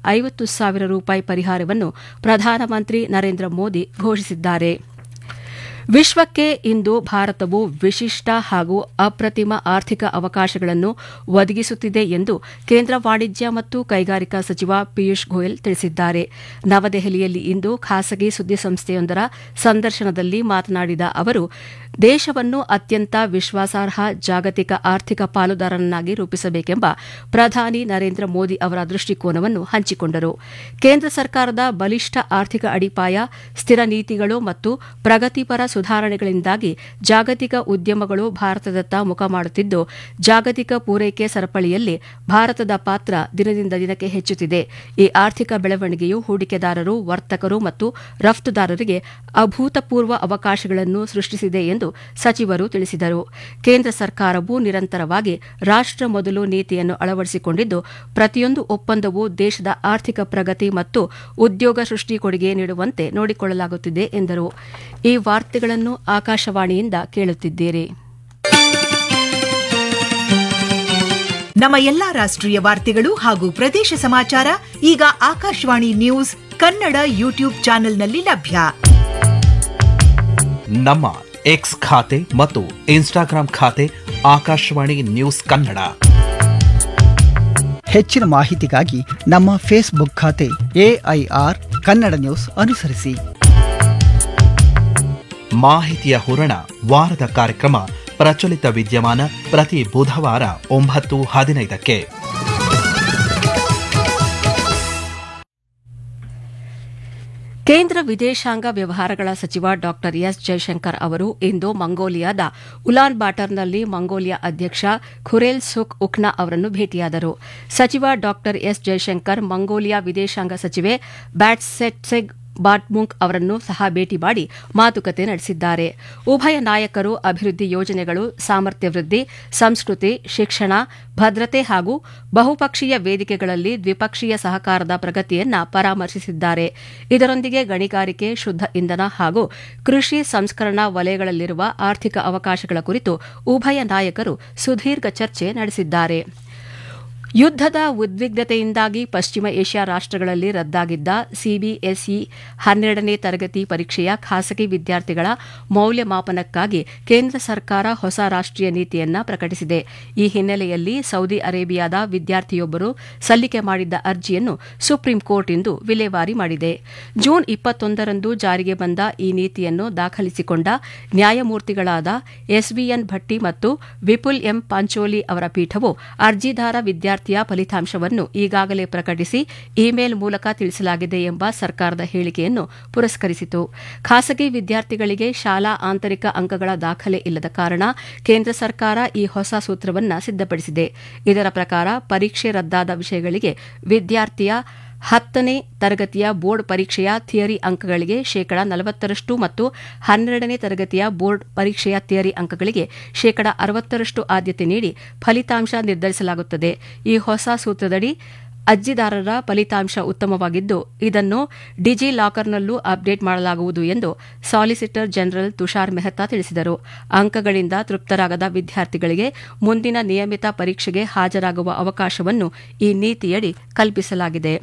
ಐವತ್ತು ಸಾವಿರ ರೂಪಾಯಿ ಪರಿಹಾರವನ್ನು ಪ್ರಧಾನಮಂತ್ರಿ ನರೇಂದ್ರ ಮೋದಿ ಘೋಷಿಸಿದ್ದಾರೆ ವಿಶ್ವಕ್ಕೆ ಇಂದು ಭಾರತವು ವಿಶಿಷ್ಟ ಹಾಗೂ ಅಪ್ರತಿಮ ಆರ್ಥಿಕ ಅವಕಾಶಗಳನ್ನು ಒದಗಿಸುತ್ತಿದೆ ಎಂದು ಕೇಂದ್ರ ವಾಣಿಜ್ಯ ಮತ್ತು ಕೈಗಾರಿಕಾ ಸಚಿವ ಪಿಯೂಷ್ ಗೋಯಲ್ ತಿಳಿಸಿದ್ದಾರೆ ನವದೆಹಲಿಯಲ್ಲಿ ಇಂದು ಖಾಸಗಿ ಸುದ್ದಿಸಂಸ್ಥೆಯೊಂದರ ಸಂದರ್ಶನದಲ್ಲಿ ಮಾತನಾಡಿದ ಅವರು ದೇಶವನ್ನು ಅತ್ಯಂತ ವಿಶ್ವಾಸಾರ್ಹ ಜಾಗತಿಕ ಆರ್ಥಿಕ ಪಾಲುದಾರನನ್ನಾಗಿ ರೂಪಿಸಬೇಕೆಂಬ ಪ್ರಧಾನಿ ನರೇಂದ್ರ ಮೋದಿ ಅವರ ದೃಷ್ಟಿಕೋನವನ್ನು ಹಂಚಿಕೊಂಡರು ಕೇಂದ್ರ ಸರ್ಕಾರದ ಬಲಿಷ್ಠ ಆರ್ಥಿಕ ಅಡಿಪಾಯ ಸ್ಥಿರ ನೀತಿಗಳು ಮತ್ತು ಪ್ರಗತಿಪರ ಸುಧಾರಣೆಗಳಿಂದಾಗಿ ಜಾಗತಿಕ ಉದ್ಯಮಗಳು ಭಾರತದತ್ತ ಮುಖ ಮಾಡುತ್ತಿದ್ದು ಜಾಗತಿಕ ಪೂರೈಕೆ ಸರಪಳಿಯಲ್ಲಿ ಭಾರತದ ಪಾತ್ರ ದಿನದಿಂದ ದಿನಕ್ಕೆ ಹೆಚ್ಚುತ್ತಿದೆ ಈ ಆರ್ಥಿಕ ಬೆಳವಣಿಗೆಯು ಹೂಡಿಕೆದಾರರು ವರ್ತಕರು ಮತ್ತು ರಫ್ತುದಾರರಿಗೆ ಅಭೂತಪೂರ್ವ ಅವಕಾಶಗಳನ್ನು ಸೃಷ್ಟಿಸಿದೆ ಎಂದು ಸಚಿವರು ತಿಳಿಸಿದರು ಕೇಂದ್ರ ಸರ್ಕಾರವು ನಿರಂತರವಾಗಿ ರಾಷ್ಟ ಮೊದಲು ನೀತಿಯನ್ನು ಅಳವಡಿಸಿಕೊಂಡಿದ್ದು ಪ್ರತಿಯೊಂದು ಒಪ್ಪಂದವೂ ದೇಶದ ಆರ್ಥಿಕ ಪ್ರಗತಿ ಮತ್ತು ಉದ್ಯೋಗ ಸೃಷ್ಟಿ ಕೊಡುಗೆ ನೀಡುವಂತೆ ನೋಡಿಕೊಳ್ಳಲಾಗುತ್ತಿದೆ ಎಂದರು ಈ ವಾರ್ತೆಗಳನ್ನು ಆಕಾಶವಾಣಿಯಿಂದ ಕೇಳುತ್ತಿದ್ದೀರಿ ನಮ್ಮ ಎಲ್ಲಾ ರಾಷ್ಟ್ರೀಯ ವಾರ್ತೆಗಳು ಹಾಗೂ ಪ್ರದೇಶ ಸಮಾಚಾರ ಈಗ ಆಕಾಶವಾಣಿ ನ್ಯೂಸ್ ಕನ್ನಡ ಯೂಟ್ಯೂಬ್ ಚಾನೆಲ್ನಲ್ಲಿ ಲಭ್ಯ ನಮ್ಮ ಎಕ್ಸ್ ಖಾತೆ ಮತ್ತು ಇನ್ಸ್ಟಾಗ್ರಾಂ ಖಾತೆ ಆಕಾಶವಾಣಿ ನ್ಯೂಸ್ ಕನ್ನಡ ಹೆಚ್ಚಿನ ಮಾಹಿತಿಗಾಗಿ ನಮ್ಮ ಫೇಸ್ಬುಕ್ ಖಾತೆ ಎಐಆರ್ ಕನ್ನಡ ನ್ಯೂಸ್ ಅನುಸರಿಸಿ ಮಾಹಿತಿಯ ಹೂರಣ ವಾರದ ಕಾರ್ಯಕ್ರಮ ಪ್ರಚಲಿತ ವಿದ್ಯಮಾನ ಪ್ರತಿ ಬುಧವಾರ ಒಂಬತ್ತು ಹದಿನೈದಕ್ಕೆ ಕೇಂದ್ರ ವಿದೇಶಾಂಗ ವ್ಯವಹಾರಗಳ ಸಚಿವ ಡಾ ಎಸ್ ಜೈಶಂಕರ್ ಅವರು ಇಂದು ಮಂಗೋಲಿಯಾದ ಉಲಾನ್ ಬಾಟರ್ನಲ್ಲಿ ಮಂಗೋಲಿಯಾ ಅಧ್ಯಕ್ಷ ಖುರೇಲ್ ಸುಕ್ ಉಖ್ನಾ ಅವರನ್ನು ಭೇಟಿಯಾದರು ಸಚಿವ ಡಾ ಎಸ್ ಜೈಶಂಕರ್ ಮಂಗೋಲಿಯಾ ವಿದೇಶಾಂಗ ಸಚಿವೆ ಬ್ಯಾಟ್ಸೆಟ್ಸೆಗ್ ಬಾಟ್ಮುಂಕ್ ಅವರನ್ನು ಸಹ ಭೇಟಿ ಮಾಡಿ ಮಾತುಕತೆ ನಡೆಸಿದ್ದಾರೆ ಉಭಯ ನಾಯಕರು ಅಭಿವೃದ್ಧಿ ಯೋಜನೆಗಳು ಸಾಮರ್ಥ್ಯ ವೃದ್ಧಿ ಸಂಸ್ಕೃತಿ ಶಿಕ್ಷಣ ಭದ್ರತೆ ಹಾಗೂ ಬಹುಪಕ್ಷೀಯ ವೇದಿಕೆಗಳಲ್ಲಿ ದ್ವಿಪಕ್ಷೀಯ ಸಹಕಾರದ ಪ್ರಗತಿಯನ್ನ ಪರಾಮರ್ಶಿಸಿದ್ದಾರೆ ಇದರೊಂದಿಗೆ ಗಣಿಗಾರಿಕೆ ಶುದ್ದ ಇಂಧನ ಹಾಗೂ ಕೃಷಿ ಸಂಸ್ಕರಣಾ ವಲಯಗಳಲ್ಲಿರುವ ಆರ್ಥಿಕ ಅವಕಾಶಗಳ ಕುರಿತು ಉಭಯ ನಾಯಕರು ಸುದೀರ್ಘ ಚರ್ಚೆ ನಡೆಸಿದ್ದಾರೆ ಯುದ್ದದ ಉದ್ವಿಗ್ನತೆಯಿಂದಾಗಿ ಪಶ್ಚಿಮ ಏಷ್ಯಾ ರಾಷ್ಟಗಳಲ್ಲಿ ರದ್ದಾಗಿದ್ದ ಸಿಬಿಎಸ್ಇ ಹನ್ನೆರಡನೇ ತರಗತಿ ಪರೀಕ್ಷೆಯ ಖಾಸಗಿ ವಿದ್ಯಾರ್ಥಿಗಳ ಮೌಲ್ಯಮಾಪನಕ್ಕಾಗಿ ಕೇಂದ್ರ ಸರ್ಕಾರ ಹೊಸ ರಾಷ್ಟೀಯ ನೀತಿಯನ್ನ ಪ್ರಕಟಿಸಿದೆ ಈ ಹಿನ್ನೆಲೆಯಲ್ಲಿ ಸೌದಿ ಅರೇಬಿಯಾದ ವಿದ್ಯಾರ್ಥಿಯೊಬ್ಬರು ಸಲ್ಲಿಕೆ ಮಾಡಿದ್ದ ಅರ್ಜಿಯನ್ನು ಸುಪ್ರೀಂ ಕೋರ್ಟ್ ಇಂದು ವಿಲೇವಾರಿ ಮಾಡಿದೆ ಜೂನ್ ಇಪ್ಪತ್ತೊಂದರಂದು ಜಾರಿಗೆ ಬಂದ ಈ ನೀತಿಯನ್ನು ದಾಖಲಿಸಿಕೊಂಡ ನ್ಯಾಯಮೂರ್ತಿಗಳಾದ ಎಸ್ವಿಎನ್ ಭಟ್ಟಿ ಮತ್ತು ವಿಪುಲ್ ಎಂ ಪಾಂಚೋಲಿ ಅವರ ಪೀಠವು ಅರ್ಜಿದಾರ ವಿದ್ಯಾರ್ಥಿಯ ಫಲಿತಾಂಶವನ್ನು ಈಗಾಗಲೇ ಪ್ರಕಟಿಸಿ ಇಮೇಲ್ ಮೂಲಕ ತಿಳಿಸಲಾಗಿದೆ ಎಂಬ ಸರ್ಕಾರದ ಹೇಳಿಕೆಯನ್ನು ಪುರಸ್ಕರಿಸಿತು ಖಾಸಗಿ ವಿದ್ಯಾರ್ಥಿಗಳಿಗೆ ಶಾಲಾ ಆಂತರಿಕ ಅಂಕಗಳ ದಾಖಲೆ ಇಲ್ಲದ ಕಾರಣ ಕೇಂದ್ರ ಸರ್ಕಾರ ಈ ಹೊಸ ಸೂತ್ರವನ್ನು ಸಿದ್ದಪಡಿಸಿದೆ ಇದರ ಪ್ರಕಾರ ಪರೀಕ್ಷೆ ರದ್ದಾದ ವಿಷಯಗಳಿಗೆ ವಿದ್ಯಾರ್ಥಿಯ ಹತ್ತನೇ ತರಗತಿಯ ಬೋರ್ಡ್ ಪರೀಕ್ಷೆಯ ಥಿಯರಿ ಅಂಕಗಳಿಗೆ ಶೇಕಡ ನಲವತ್ತರಷ್ಟು ಮತ್ತು ಹನ್ನೆರಡನೇ ತರಗತಿಯ ಬೋರ್ಡ್ ಪರೀಕ್ಷೆಯ ಥಿಯರಿ ಅಂಕಗಳಿಗೆ ಶೇಕಡ ಅರವತ್ತರಷ್ಟು ಆದ್ಯತೆ ನೀಡಿ ಫಲಿತಾಂಶ ನಿರ್ಧರಿಸಲಾಗುತ್ತದೆ ಈ ಹೊಸ ಸೂತ್ರದಡಿ ಅರ್ಜಿದಾರರ ಫಲಿತಾಂಶ ಉತ್ತಮವಾಗಿದ್ದು ಇದನ್ನು ಡಿಜಿ ಲಾಕರ್ನಲ್ಲೂ ಅಪ್ಡೇಟ್ ಮಾಡಲಾಗುವುದು ಎಂದು ಸಾಲಿಸಿಟರ್ ಜನರಲ್ ತುಷಾರ್ ಮೆಹ್ತಾ ತಿಳಿಸಿದರು ಅಂಕಗಳಿಂದ ತೃಪ್ತರಾಗದ ವಿದ್ಯಾರ್ಥಿಗಳಿಗೆ ಮುಂದಿನ ನಿಯಮಿತ ಪರೀಕ್ಷೆಗೆ ಹಾಜರಾಗುವ ಅವಕಾಶವನ್ನು ಈ ನೀತಿಯಡಿ ಕಲ್ಪಿಸಲಾಗಿದೆ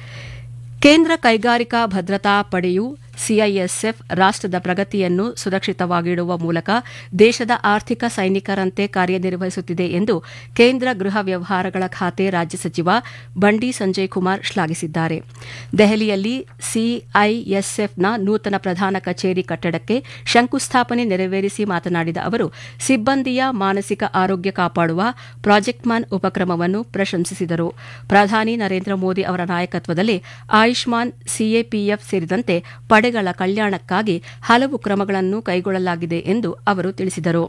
ಕೇಂದ್ರ ಕೈಗಾರಿಕಾ ಭದ್ರತಾ ಪಡೆಯು ಸಿಐಎಸ್ಎಫ್ ರಾಷ್ಟದ ಪ್ರಗತಿಯನ್ನು ಸುರಕ್ಷಿತವಾಗಿಡುವ ಮೂಲಕ ದೇಶದ ಆರ್ಥಿಕ ಸೈನಿಕರಂತೆ ಕಾರ್ಯನಿರ್ವಹಿಸುತ್ತಿದೆ ಎಂದು ಕೇಂದ್ರ ಗೃಹ ವ್ಯವಹಾರಗಳ ಖಾತೆ ರಾಜ್ಯ ಸಚಿವ ಬಂಡಿ ಸಂಜಯ್ ಕುಮಾರ್ ಶ್ಲಾಘಿಸಿದ್ದಾರೆ ದೆಹಲಿಯಲ್ಲಿ ಸಿಐಎಸ್ಎಫ್ನ ನೂತನ ಪ್ರಧಾನ ಕಚೇರಿ ಕಟ್ಟಡಕ್ಕೆ ಶಂಕುಸ್ಥಾಪನೆ ನೆರವೇರಿಸಿ ಮಾತನಾಡಿದ ಅವರು ಸಿಬ್ಬಂದಿಯ ಮಾನಸಿಕ ಆರೋಗ್ಯ ಕಾಪಾಡುವ ಪ್ರಾಜೆಕ್ಟ್ ಮಾನ್ ಉಪಕ್ರಮವನ್ನು ಪ್ರಶಂಸಿಸಿದರು ಪ್ರಧಾನಿ ನರೇಂದ್ರ ಮೋದಿ ಅವರ ನಾಯಕತ್ವದಲ್ಲಿ ಆಯುಷ್ಮಾನ್ ಸಿಎಪಿಎಫ್ ಸೇರಿದಂತೆ ಪಡೆಗಳ ಕಲ್ಯಾಣಕ್ಕಾಗಿ ಹಲವು ಕ್ರಮಗಳನ್ನು ಕೈಗೊಳ್ಳಲಾಗಿದೆ ಎಂದು ಅವರು ತಿಳಿಸಿದರು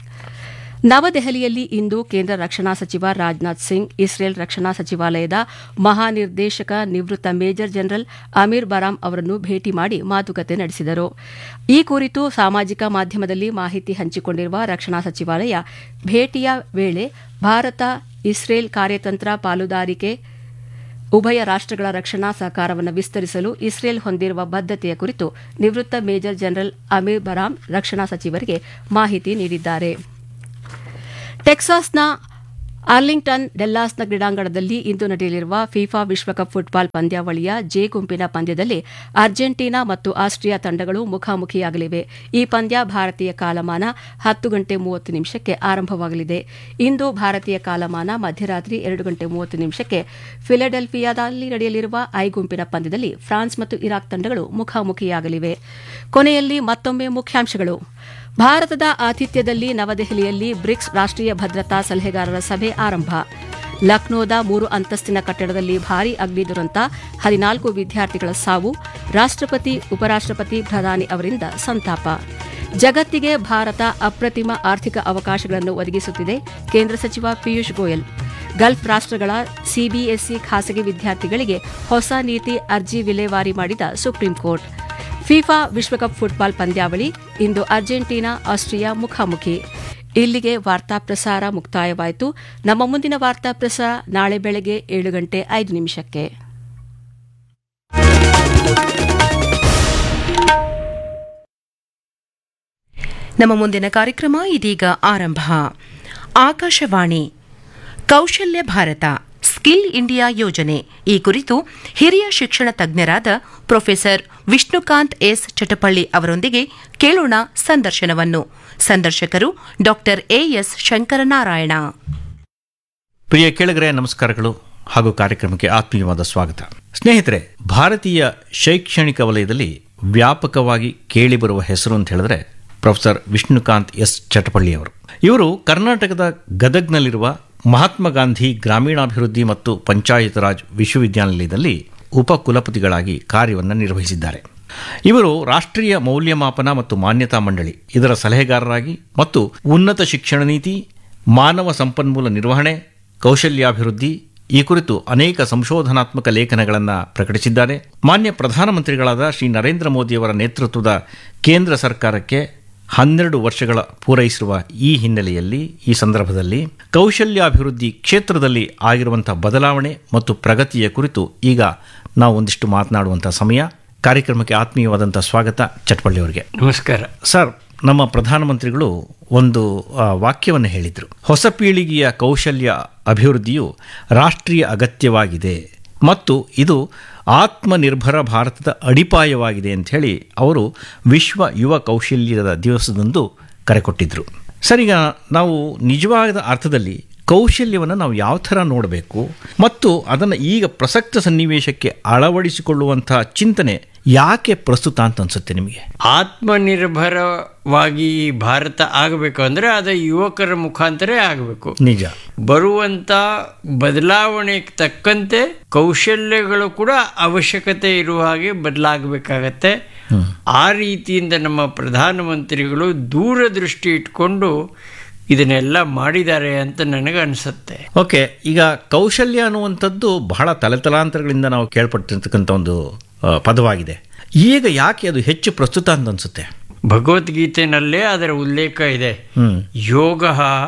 ನವದೆಹಲಿಯಲ್ಲಿ ಇಂದು ಕೇಂದ್ರ ರಕ್ಷಣಾ ಸಚಿವ ರಾಜನಾಥ್ ಸಿಂಗ್ ಇಸ್ರೇಲ್ ರಕ್ಷಣಾ ಸಚಿವಾಲಯದ ಮಹಾನಿರ್ದೇಶಕ ನಿವೃತ್ತ ಮೇಜರ್ ಜನರಲ್ ಅಮೀರ್ ಬರಾಮ್ ಅವರನ್ನು ಭೇಟಿ ಮಾಡಿ ಮಾತುಕತೆ ನಡೆಸಿದರು ಈ ಕುರಿತು ಸಾಮಾಜಿಕ ಮಾಧ್ಯಮದಲ್ಲಿ ಮಾಹಿತಿ ಹಂಚಿಕೊಂಡಿರುವ ರಕ್ಷಣಾ ಸಚಿವಾಲಯ ಭೇಟಿಯ ವೇಳೆ ಭಾರತ ಇಸ್ರೇಲ್ ಕಾರ್ಯತಂತ್ರ ಪಾಲುದಾರಿಕೆ ಉಭಯ ರಾಷ್ಟಗಳ ರಕ್ಷಣಾ ಸಹಕಾರವನ್ನು ವಿಸ್ತರಿಸಲು ಇಸ್ರೇಲ್ ಹೊಂದಿರುವ ಬದ್ದತೆಯ ಕುರಿತು ನಿವೃತ್ತ ಮೇಜರ್ ಜನರಲ್ ಅಮೀರ್ ಬರಾಮ್ ರಕ್ಷಣಾ ಸಚಿವರಿಗೆ ಮಾಹಿತಿ ನೀಡಿದ್ದಾರೆ ಟೆಕ್ಸಾಸ್ನ ಆರ್ಲಿಂಗ್ಟನ್ ಡೆಲ್ಲಾಸ್ನ ಕ್ರೀಡಾಂಗಣದಲ್ಲಿ ಇಂದು ನಡೆಯಲಿರುವ ಫಿಫಾ ವಿಶ್ವಕಪ್ ಫುಟ್ಬಾಲ್ ಪಂದ್ಯಾವಳಿಯ ಜೆ ಗುಂಪಿನ ಪಂದ್ಯದಲ್ಲಿ ಅರ್ಜೆಂಟೀನಾ ಮತ್ತು ಆಸ್ಟ್ರಿಯಾ ತಂಡಗಳು ಮುಖಾಮುಖಿಯಾಗಲಿವೆ ಈ ಪಂದ್ಯ ಭಾರತೀಯ ಕಾಲಮಾನ ಹತ್ತು ಗಂಟೆ ಮೂವತ್ತು ನಿಮಿಷಕ್ಕೆ ಆರಂಭವಾಗಲಿದೆ ಇಂದು ಭಾರತೀಯ ಕಾಲಮಾನ ಮಧ್ಯರಾತ್ರಿ ಎರಡು ಗಂಟೆ ಮೂವತ್ತು ನಿಮಿಷಕ್ಕೆ ಫಿಲಡೆಲ್ಫಿಯಾದಲ್ಲಿ ನಡೆಯಲಿರುವ ಐ ಗುಂಪಿನ ಪಂದ್ಯದಲ್ಲಿ ಫ್ರಾನ್ಸ್ ಮತ್ತು ಇರಾಕ್ ತಂಡಗಳು ಮುಖಾಮುಖಿಯಾಗಲಿವೆ ಕೊನೆಯಲ್ಲಿ ಮತ್ತೊಮ್ಮೆ ಮುಖ್ಯಾಂಶಗಳು ಭಾರತದ ಆತಿಥ್ಯದಲ್ಲಿ ನವದೆಹಲಿಯಲ್ಲಿ ಬ್ರಿಕ್ಸ್ ರಾಷ್ಟ್ರೀಯ ಭದ್ರತಾ ಸಲಹೆಗಾರರ ಸಭೆ ಆರಂಭ ಲಕ್ನೋದ ಮೂರು ಅಂತಸ್ತಿನ ಕಟ್ಟಡದಲ್ಲಿ ಭಾರೀ ಅಗ್ನಿ ದುರಂತ ಹದಿನಾಲ್ಕು ವಿದ್ಯಾರ್ಥಿಗಳ ಸಾವು ರಾಷ್ಟ್ರಪತಿ ಉಪರಾಷ್ಟ್ರಪತಿ ಪ್ರಧಾನಿ ಅವರಿಂದ ಸಂತಾಪ ಜಗತ್ತಿಗೆ ಭಾರತ ಅಪ್ರತಿಮ ಆರ್ಥಿಕ ಅವಕಾಶಗಳನ್ನು ಒದಗಿಸುತ್ತಿದೆ ಕೇಂದ್ರ ಸಚಿವ ಪಿಯೂಷ್ ಗೋಯಲ್ ಗಲ್ಫ್ ರಾಷ್ಟ್ರಗಳ ಸಿಬಿಎಸ್ಇ ಖಾಸಗಿ ವಿದ್ಯಾರ್ಥಿಗಳಿಗೆ ಹೊಸ ನೀತಿ ಅರ್ಜಿ ವಿಲೇವಾರಿ ಮಾಡಿದ ಸುಪ್ರೀಂ ಕೋರ್ಟ್ ಫಿಫಾ ವಿಶ್ವಕಪ್ ಫುಟ್ಬಾಲ್ ಪಂದ್ಯಾವಳಿ ಇಂದು ಅರ್ಜೆಂಟೀನಾ ಆಸ್ಟ್ರಿಯಾ ಮುಖಾಮುಖಿ ಇಲ್ಲಿಗೆ ವಾರ್ತಾ ಪ್ರಸಾರ ಮುಕ್ತಾಯವಾಯಿತು ನಮ್ಮ ಮುಂದಿನ ವಾರ್ತಾ ಪ್ರಸಾರ ನಾಳೆ ಬೆಳಗ್ಗೆ ಏಳು ಗಂಟೆ ಐದು ನಿಮಿಷಕ್ಕೆ ನಮ್ಮ ಮುಂದಿನ ಕಾರ್ಯಕ್ರಮ ಇದೀಗ ಆರಂಭ ಆಕಾಶವಾಣಿ ಕೌಶಲ್ಯ ಭಾರತ ಸ್ಕಿಲ್ ಇಂಡಿಯಾ ಯೋಜನೆ ಈ ಕುರಿತು ಹಿರಿಯ ಶಿಕ್ಷಣ ತಜ್ಞರಾದ ಪ್ರೊಫೆಸರ್ ವಿಷ್ಣುಕಾಂತ್ ಎಸ್ ಚಟಪಳ್ಳಿ ಅವರೊಂದಿಗೆ ಕೇಳೋಣ ಸಂದರ್ಶನವನ್ನು ಸಂದರ್ಶಕರು ಡಾಕ್ಟರ್ ಎಎಸ್ ಶಂಕರನಾರಾಯಣ ಪ್ರಿಯ ಕೇಳಿಗರೆ ನಮಸ್ಕಾರಗಳು ಹಾಗೂ ಕಾರ್ಯಕ್ರಮಕ್ಕೆ ಆತ್ಮೀಯವಾದ ಸ್ವಾಗತ ಸ್ನೇಹಿತರೆ ಭಾರತೀಯ ಶೈಕ್ಷಣಿಕ ವಲಯದಲ್ಲಿ ವ್ಯಾಪಕವಾಗಿ ಕೇಳಿಬರುವ ಹೆಸರು ಅಂತ ಹೇಳಿದ್ರೆ ಪ್ರೊಫೆಸರ್ ವಿಷ್ಣುಕಾಂತ್ ಎಸ್ ಚಟಪಳ್ಳಿ ಅವರು ಇವರು ಕರ್ನಾಟಕದ ಗದಗ್ನಲ್ಲಿರುವ ಮಹಾತ್ಮ ಗಾಂಧಿ ಗ್ರಾಮೀಣಾಭಿವೃದ್ಧಿ ಮತ್ತು ಪಂಚಾಯತ್ ರಾಜ್ ವಿಶ್ವವಿದ್ಯಾನಿಲಯದಲ್ಲಿ ಉಪಕುಲಪತಿಗಳಾಗಿ ಕಾರ್ಯವನ್ನು ನಿರ್ವಹಿಸಿದ್ದಾರೆ ಇವರು ರಾಷ್ಟ್ರೀಯ ಮೌಲ್ಯಮಾಪನ ಮತ್ತು ಮಾನ್ಯತಾ ಮಂಡಳಿ ಇದರ ಸಲಹೆಗಾರರಾಗಿ ಮತ್ತು ಉನ್ನತ ಶಿಕ್ಷಣ ನೀತಿ ಮಾನವ ಸಂಪನ್ಮೂಲ ನಿರ್ವಹಣೆ ಕೌಶಲ್ಯಾಭಿವೃದ್ಧಿ ಈ ಕುರಿತು ಅನೇಕ ಸಂಶೋಧನಾತ್ಮಕ ಲೇಖನಗಳನ್ನು ಪ್ರಕಟಿಸಿದ್ದಾರೆ ಮಾನ್ಯ ಪ್ರಧಾನಮಂತ್ರಿಗಳಾದ ಶ್ರೀ ನರೇಂದ್ರ ಮೋದಿಯವರ ನೇತೃತ್ವದ ಕೇಂದ್ರ ಸರ್ಕಾರಕ್ಕೆ ಹನ್ನೆರಡು ವರ್ಷಗಳ ಪೂರೈಸಿರುವ ಈ ಹಿನ್ನೆಲೆಯಲ್ಲಿ ಈ ಸಂದರ್ಭದಲ್ಲಿ ಕೌಶಲ್ಯಾಭಿವೃದ್ಧಿ ಕ್ಷೇತ್ರದಲ್ಲಿ ಆಗಿರುವಂತಹ ಬದಲಾವಣೆ ಮತ್ತು ಪ್ರಗತಿಯ ಕುರಿತು ಈಗ ನಾವು ಒಂದಿಷ್ಟು ಮಾತನಾಡುವಂಥ ಸಮಯ ಕಾರ್ಯಕ್ರಮಕ್ಕೆ ಆತ್ಮೀಯವಾದಂಥ ಸ್ವಾಗತ ಚಟ್ಪಳ್ಳಿ ಅವರಿಗೆ ನಮಸ್ಕಾರ ಸರ್ ನಮ್ಮ ಪ್ರಧಾನಮಂತ್ರಿಗಳು ಒಂದು ಆ, ವಾಕ್ಯವನ್ನು ಹೇಳಿದರು ಹೊಸ ಪೀಳಿಗೆಯ ಕೌಶಲ್ಯ ಅಭಿವೃದ್ಧಿಯು ರಾಷ್ಟ್ರೀಯ ಅಗತ್ಯವಾಗಿದೆ ಮತ್ತು ಇದು ಆತ್ಮನಿರ್ಭರ ಭಾರತದ ಅಡಿಪಾಯವಾಗಿದೆ ಅಂತ ಹೇಳಿ ಅವರು ವಿಶ್ವ ಯುವ ಕೌಶಲ್ಯದ ದಿವಸದಂದು ಕರೆ ಕೊಟ್ಟಿದ್ದರು ಸರ್ ಈಗ ನಾವು ನಿಜವಾದ ಅರ್ಥದಲ್ಲಿ ಕೌಶಲ್ಯವನ್ನು ನಾವು ಯಾವ ಥರ ನೋಡಬೇಕು ಮತ್ತು ಅದನ್ನು ಈಗ ಪ್ರಸಕ್ತ ಸನ್ನಿವೇಶಕ್ಕೆ ಅಳವಡಿಸಿಕೊಳ್ಳುವಂಥ ಚಿಂತನೆ ಯಾಕೆ ಪ್ರಸ್ತುತ ಅಂತ ಅನ್ಸುತ್ತೆ ನಿಮಗೆ ಆತ್ಮನಿರ್ಭರವಾಗಿ ಈ ಭಾರತ ಆಗಬೇಕು ಅಂದ್ರೆ ಅದ ಯುವಕರ ಮುಖಾಂತರ ಆಗಬೇಕು ನಿಜ ಬರುವಂತ ಬದಲಾವಣೆಗೆ ತಕ್ಕಂತೆ ಕೌಶಲ್ಯಗಳು ಕೂಡ ಅವಶ್ಯಕತೆ ಇರುವ ಹಾಗೆ ಬದಲಾಗಬೇಕಾಗತ್ತೆ ಆ ರೀತಿಯಿಂದ ನಮ್ಮ ಪ್ರಧಾನಮಂತ್ರಿಗಳು ದೂರದೃಷ್ಟಿ ಇಟ್ಕೊಂಡು ಇದನ್ನೆಲ್ಲ ಮಾಡಿದ್ದಾರೆ ಅಂತ ನನಗೆ ಅನಿಸುತ್ತೆ ಓಕೆ ಈಗ ಕೌಶಲ್ಯ ಅನ್ನುವಂಥದ್ದು ಬಹಳ ತಲೆತಲಾಂತರಗಳಿಂದ ನಾವು ಕೇಳ್ಪಟ್ಟಿರ್ತಕ್ಕಂಥ ಒಂದು ಆ, ಪದವಾಗಿದೆ ಈಗ ಯಾಕೆ ಅದು ಹೆಚ್ಚು ಪ್ರಸ್ತುತ ಅಂತ ಅನ್ಸುತ್ತೆ ಭಗವದ್ಗೀತೆನಲ್ಲೇ ಅದರ ಉಲ್ಲೇಖ ಇದೆ ಹ್ಮ್ ಯೋಗ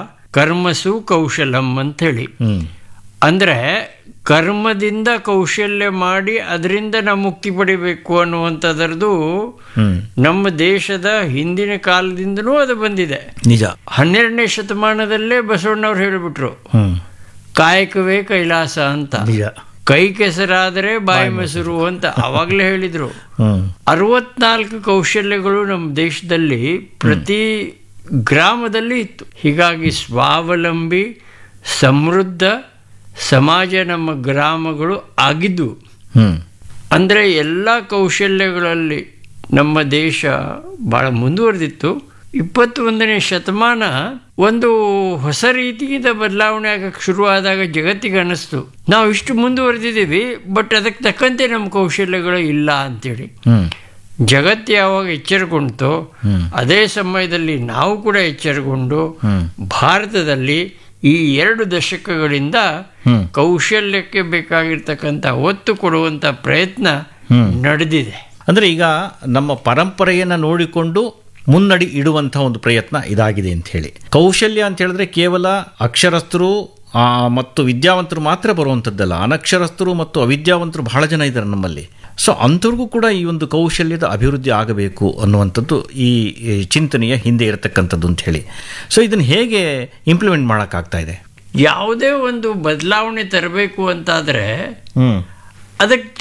ಕರ್ಮಸು ಕೌಶಲಂ ಅಂತೇಳಿ ಹ್ಮ್ ಅಂದ್ರೆ ಕರ್ಮದಿಂದ ಕೌಶಲ್ಯ ಮಾಡಿ ಅದರಿಂದ ನಾವು ಮುಕ್ತಿ ಪಡಿಬೇಕು ಅನ್ನುವಂಥದ್ರದ್ದು ಹ್ಮ್ ನಮ್ಮ ದೇಶದ ಹಿಂದಿನ ಕಾಲದಿಂದನೂ ಅದು ಬಂದಿದೆ ನಿಜ ಹನ್ನೆರಡನೇ ಶತಮಾನದಲ್ಲೇ ಬಸವಣ್ಣವ್ರು ಹೇಳಿಬಿಟ್ರು ಹ್ಮ್ ಕಾಯಕವೇ ಕೈಲಾಸ ಅಂತ ನಿಜ ಕೈ ಕೆಸರಾದರೆ ಬಾಯಿ ಮೊಸರು ಅಂತ ಅವಾಗಲೇ ಹೇಳಿದ್ರು ಹ್ಮ್ ಅರವತ್ನಾಲ್ಕು ಕೌಶಲ್ಯಗಳು ನಮ್ಮ ದೇಶದಲ್ಲಿ ಪ್ರತಿ ಗ್ರಾಮದಲ್ಲಿ ಇತ್ತು ಹೀಗಾಗಿ ಸ್ವಾವಲಂಬಿ ಸಮೃದ್ಧ ಸಮಾಜ ನಮ್ಮ ಗ್ರಾಮಗಳು ಆಗಿದ್ದು ಹ್ಮ್ ಅಂದರೆ ಎಲ್ಲ ಕೌಶಲ್ಯಗಳಲ್ಲಿ ನಮ್ಮ ದೇಶ ಭಾಳ ಮುಂದುವರೆದಿತ್ತು ಇಪ್ಪತ್ತೊಂದನೇ ಶತಮಾನ ಒಂದು ಹೊಸ ರೀತಿಯಿಂದ ಬದಲಾವಣೆ ಆಗಕ್ಕೆ ಶುರುವಾದಾಗ ಜಗತ್ತಿಗೆ ಅನ್ನಿಸ್ತು ನಾವು ಇಷ್ಟು ಮುಂದುವರೆದಿದ್ದೀವಿ ಬಟ್ ಅದಕ್ಕೆ ತಕ್ಕಂತೆ ನಮ್ಮ ಕೌಶಲ್ಯಗಳು ಇಲ್ಲ ಅಂತೇಳಿ ಹ್ಮ್ ಜಗತ್ತು ಯಾವಾಗ ಎಚ್ಚರಗೊಂಡ್ತೋ ಅದೇ ಸಮಯದಲ್ಲಿ ನಾವು ಕೂಡ ಎಚ್ಚರಗೊಂಡು ಭಾರತದಲ್ಲಿ ಈ ಎರಡು ದಶಕಗಳಿಂದ ಕೌಶಲ್ಯಕ್ಕೆ ಬೇಕಾಗಿರ್ತಕ್ಕಂಥ ಒತ್ತು ಕೊಡುವಂಥ ಪ್ರಯತ್ನ ನಡೆದಿದೆ ಅಂದ್ರೆ ಈಗ ನಮ್ಮ ಪರಂಪರೆಯನ್ನು ನೋಡಿಕೊಂಡು ಮುನ್ನಡಿ ಇಡುವಂಥ ಒಂದು ಪ್ರಯತ್ನ ಇದಾಗಿದೆ ಅಂತ ಹೇಳಿ ಕೌಶಲ್ಯ ಅಂತ ಹೇಳಿದ್ರೆ ಕೇವಲ ಅಕ್ಷರಸ್ಥರು ಆ, ಮತ್ತು ವಿದ್ಯಾವಂತರು ಮಾತ್ರ ಬರುವಂಥದ್ದಲ್ಲ ಅನಕ್ಷರಸ್ಥರು ಮತ್ತು ಅವಿದ್ಯಾವಂತರು ಬಹಳ ಜನ ಇದ್ದಾರೆ ನಮ್ಮಲ್ಲಿ ಸೊ ಅಂಥವ್ರಿಗೂ ಕೂಡ ಈ ಒಂದು ಕೌಶಲ್ಯದ ಅಭಿವೃದ್ಧಿ ಆಗಬೇಕು ಅನ್ನುವಂಥದ್ದು ಈ ಈ ಚಿಂತನೆಯ ಹಿಂದೆ ಇರತಕ್ಕಂಥದ್ದು ಅಂತ ಹೇಳಿ ಸೊ ಇದನ್ನು ಹೇಗೆ ಇಂಪ್ಲಿಮೆಂಟ್ ಮಾಡೋಕ್ಕಾಗ್ತಾ ಇದೆ ಯಾವುದೇ ಒಂದು ಬದಲಾವಣೆ ತರಬೇಕು ಅಂತಾದರೆ ಹ್ಮ್ ಅದಕ್ಕೆ